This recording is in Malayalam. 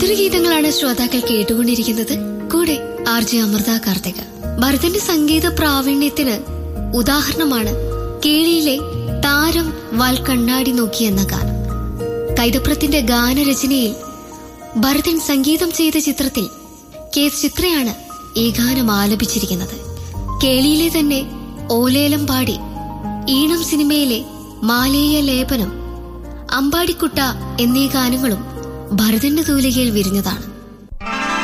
മധുരഗീതങ്ങളാണ് ശ്രോതാക്കൾ കേട്ടുകൊണ്ടിരിക്കുന്നത് കൂടെ ആർ ജെ അമൃത കാർത്തിക ഭരതന്റെ സംഗീത പ്രാവീണ്യത്തിന് ഉദാഹരണമാണ് കേളിയിലെ താരം വാൽ കണ്ണാടി നോക്കി എന്ന ഗാനം കൈതപ്രത്തിന്റെ ഗാനരചനയിൽ ഭരതൻ സംഗീതം ചെയ്ത ചിത്രത്തിൽ കെ എസ് ചിത്രയാണ് ഈ ഗാനം ആലപിച്ചിരിക്കുന്നത് കേളിയിലെ തന്നെ ഓലേലം പാടി ഈണം സിനിമയിലെ മാലേയ ലേപനം അമ്പാടിക്കുട്ട എന്നീ ഗാനങ്ങളും ഭരതന്റെ തൂലികയിൽ വിരിഞ്ഞതാണ്